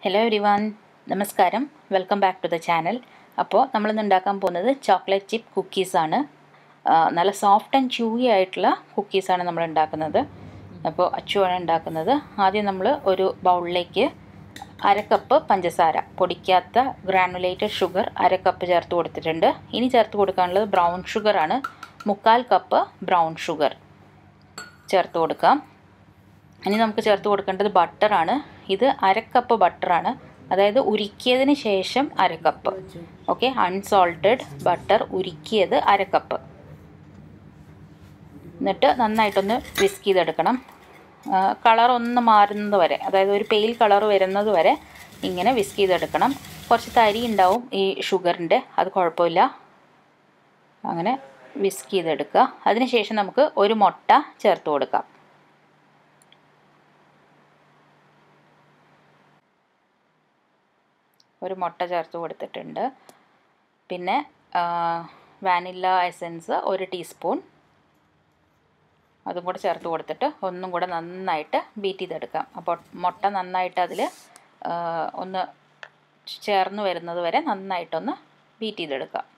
hello everyone നമസ്കാരം welcome back to the channel അപ്പോൾ നമ്മളിന്ന് ഉണ്ടാക്കാൻ പോകുന്നത് ചോക്ലേറ്റ് ചിപ്പ് കുക്കീസാണ് നല്ല സോഫ്റ്റ് ആൻഡ് ച്യൂയി ആയിട്ടുള്ള കുക്കീസാണ് നമ്മൾ ഉണ്ടാക്കുന്നത് അപ്പോൾ അച്ചുവാണ് ഉണ്ടാക്കുന്നത് ആദ്യം നമ്മൾ ഒരു ബൗളിലേക്ക് അര കപ്പ് പഞ്ചസാര പൊടിക്കാത്ത ഗ്രാനുലേറ്റഡ് ഷുഗർ അര കപ്പ് ചേർത്ത് കൊടുത്തിട്ടുണ്ട് ഇനി ചേർത്ത് കൊടുക്കാനുള്ളത് ബ്രൗൺ ഷുഗറാണ് മുക്കാൽ കപ്പ് ബ്രൗൺ ഷുഗർ ചേർത്ത് കൊടുക്കാം ഇനി നമുക്ക് ചേർത്ത് കൊടുക്കേണ്ടത് ബട്ടറാണ് ഇത് അരക്കപ്പ് ബട്ടറാണ് അതായത് ഉരുക്കിയതിന് ശേഷം അരക്കപ്പ് ഓക്കെ അൺസോൾട്ടഡ് ബട്ടർ ഉരുക്കിയത് അരക്കപ്പ് എന്നിട്ട് നന്നായിട്ടൊന്ന് വിസ്ക് ചെയ്തെടുക്കണം കളർ ഒന്ന് മാറുന്നത് വരെ അതായത് ഒരു പെയിൽ കളർ വരുന്നത് വരെ ഇങ്ങനെ വിസ്ക് ചെയ്തെടുക്കണം കുറച്ച് തരി ഉണ്ടാവും ഈ ഷുഗറിൻ്റെ അത് കുഴപ്പമില്ല അങ്ങനെ വിസ്ക് ചെയ്തെടുക്കുക അതിനുശേഷം നമുക്ക് ഒരു മുട്ട ചേർത്ത് കൊടുക്കാം ഒരു മുട്ട ചേർത്ത് കൊടുത്തിട്ടുണ്ട് പിന്നെ വാനില എസൻസ് ഒരു ടീസ്പൂൺ അതും കൂടെ ചേർത്ത് കൊടുത്തിട്ട് ഒന്നും കൂടെ നന്നായിട്ട് ബീറ്റ് ചെയ്തെടുക്കാം അപ്പോൾ മുട്ട നന്നായിട്ട് അതിൽ ഒന്ന് ചേർന്ന് വരുന്നത് വരെ നന്നായിട്ടൊന്ന് ബീറ്റ് ചെയ്തെടുക്കാം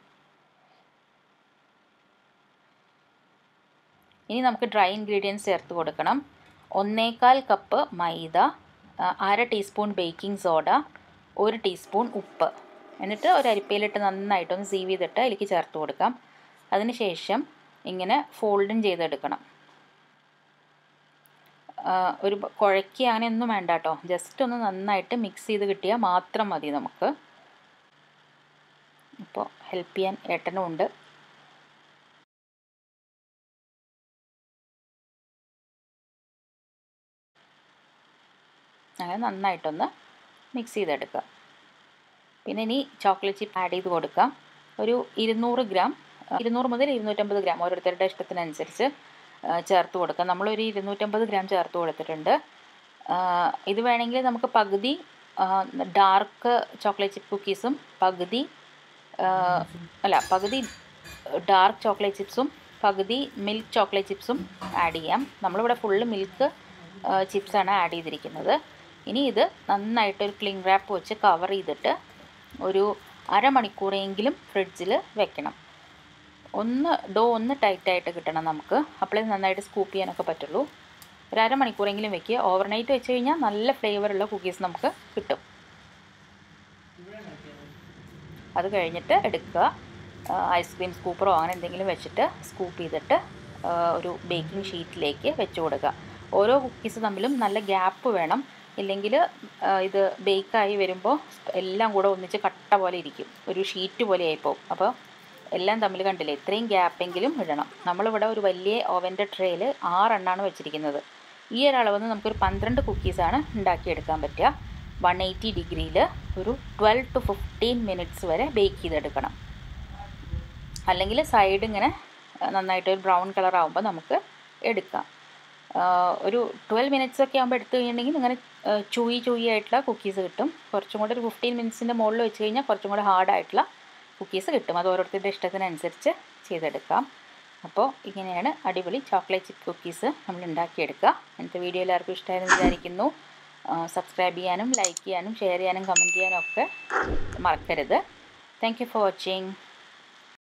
ഇനി നമുക്ക് ഡ്രൈ ഇൻഗ്രീഡിയൻസ് ചേർത്ത് കൊടുക്കണം ഒന്നേകാൽ കപ്പ് മൈദ അര ടീസ്പൂൺ ബേക്കിംഗ് സോഡ ഒരു ടീസ്പൂൺ ഉപ്പ് എന്നിട്ട് ഒരു അരിപ്പയിലിട്ട് നന്നായിട്ടൊന്ന് സീവ് ചെയ്തിട്ട് അതിലേക്ക് ചേർത്ത് കൊടുക്കാം അതിനുശേഷം ഇങ്ങനെ ഫോൾഡും ചെയ്തെടുക്കണം ഒരു കുഴക്കി അങ്ങനെയൊന്നും വേണ്ട കേട്ടോ ജസ്റ്റ് ഒന്ന് നന്നായിട്ട് മിക്സ് ചെയ്ത് കിട്ടിയാൽ മാത്രം മതി നമുക്ക് ഇപ്പോൾ ഹെൽപ്പ് ചെയ്യാൻ ഏട്ടനും ഉണ്ട് അങ്ങനെ നന്നായിട്ടൊന്ന് മിക്സ് ചെയ്തെടുക്കുക പിന്നെ ഇനി ചോക്ലേറ്റ് ചിപ്പ് ആഡ് ചെയ്ത് കൊടുക്കാം ഒരു ഇരുന്നൂറ് ഗ്രാം ഇരുന്നൂറ് മുതൽ ഇരുന്നൂറ്റമ്പത് ഗ്രാം ഓരോരുത്തരുടെ ഇഷ്ടത്തിനനുസരിച്ച് ചേർത്ത് കൊടുക്കാം നമ്മളൊരു ഇരുന്നൂറ്റമ്പത് ഗ്രാം ചേർത്ത് കൊടുത്തിട്ടുണ്ട് ഇത് വേണമെങ്കിൽ നമുക്ക് പകുതി ഡാർക്ക് ചോക്ലേറ്റ് ചിപ്പ് കുക്കീസും പകുതി അല്ല പകുതി ഡാർക്ക് ചോക്ലേറ്റ് ചിപ്സും പകുതി മിൽക്ക് ചോക്ലേറ്റ് ചിപ്സും ആഡ് ചെയ്യാം നമ്മളിവിടെ ഫുള്ള് മിൽക്ക് ചിപ്സാണ് ആഡ് ചെയ്തിരിക്കുന്നത് ഇനി ഇത് നന്നായിട്ട് ഒരു ക്ലിംഗ് റാപ്പ് വെച്ച് കവർ ചെയ്തിട്ട് ഒരു അരമണിക്കൂറെങ്കിലും ഫ്രിഡ്ജിൽ വെക്കണം ഒന്ന് ഡോ ഒന്ന് ടൈറ്റായിട്ട് കിട്ടണം നമുക്ക് അപ്പോഴേ നന്നായിട്ട് സ്കൂപ്പ് ചെയ്യാനൊക്കെ പറ്റുള്ളൂ ഒരു അരമണിക്കൂറെങ്കിലും വെക്കുക ഓവർനൈറ്റ് വെച്ച് കഴിഞ്ഞാൽ നല്ല ഫ്ലേവറുള്ള കുക്കീസ് നമുക്ക് കിട്ടും അത് കഴിഞ്ഞിട്ട് എടുക്കുക ഐസ്ക്രീം സ്കൂപ്പറോ അങ്ങനെ എന്തെങ്കിലും വെച്ചിട്ട് സ്കൂപ്പ് ചെയ്തിട്ട് ഒരു ബേക്കിംഗ് ഷീറ്റിലേക്ക് വെച്ച് കൊടുക്കുക ഓരോ കുക്കീസ് തമ്മിലും നല്ല ഗ്യാപ്പ് വേണം ഇല്ലെങ്കിൽ ഇത് ബേക്കായി വരുമ്പോൾ എല്ലാം കൂടെ ഒന്നിച്ച് കട്ട പോലെ ഇരിക്കും ഒരു ഷീറ്റ് പോലെ ആയിപ്പോവും അപ്പോൾ എല്ലാം തമ്മിൽ കണ്ടില്ലേ ഇത്രയും ഗ്യാപ്പെങ്കിലും ഇടണം നമ്മളിവിടെ ഒരു വലിയ ഓവൻ്റെ ട്രേയിൽ ആറെണ്ണമാണ് വെച്ചിരിക്കുന്നത് ഈ ഒരളവെന്ന് നമുക്കൊരു പന്ത്രണ്ട് കുക്കീസാണ് ഉണ്ടാക്കിയെടുക്കാൻ പറ്റുക വൺ എയ്റ്റി ഡിഗ്രിയിൽ ഒരു ട്വൽവ് ടു ഫിഫ്റ്റീൻ മിനിറ്റ്സ് വരെ ബേക്ക് ചെയ്തെടുക്കണം അല്ലെങ്കിൽ സൈഡ് ഇങ്ങനെ നന്നായിട്ട് ഒരു ബ്രൗൺ കളർ ആകുമ്പോൾ നമുക്ക് എടുക്കാം ഒരു ട്വൽവ് മിനിറ്റ്സ് ഒക്കെ ആകുമ്പോൾ എടുത്തു കഴിഞ്ഞിട്ടുണ്ടെങ്കിൽ ഇങ്ങനെ ചൂയി ചൂയി ആയിട്ടുള്ള കുക്കീസ് കിട്ടും കുറച്ചും കൂടെ ഒരു ഫിഫ്റ്റീൻ മിനിറ്റ്സിൻ്റെ മുകളിൽ വെച്ച് കഴിഞ്ഞാൽ കുറച്ചും കൂടെ ഹാർഡായിട്ടുള്ള കുക്കീസ് കിട്ടും അത് ഓരോരുത്തരുടെ ഇഷ്ടത്തിനനുസരിച്ച് ചെയ്തെടുക്കാം അപ്പോൾ ഇങ്ങനെയാണ് അടിപൊളി ചോക്ലേറ്റ് ചിപ്പ് കുക്കീസ് നമ്മൾ ഉണ്ടാക്കിയെടുക്കുക ഇന്നത്തെ വീഡിയോ എല്ലാവർക്കും ഇഷ്ടമായെന്ന് വിചാരിക്കുന്നു സബ്സ്ക്രൈബ് ചെയ്യാനും ലൈക്ക് ചെയ്യാനും ഷെയർ ചെയ്യാനും കമൻറ്റ് ചെയ്യാനും ഒക്കെ മറക്കരുത് താങ്ക് ഫോർ വാച്ചിങ്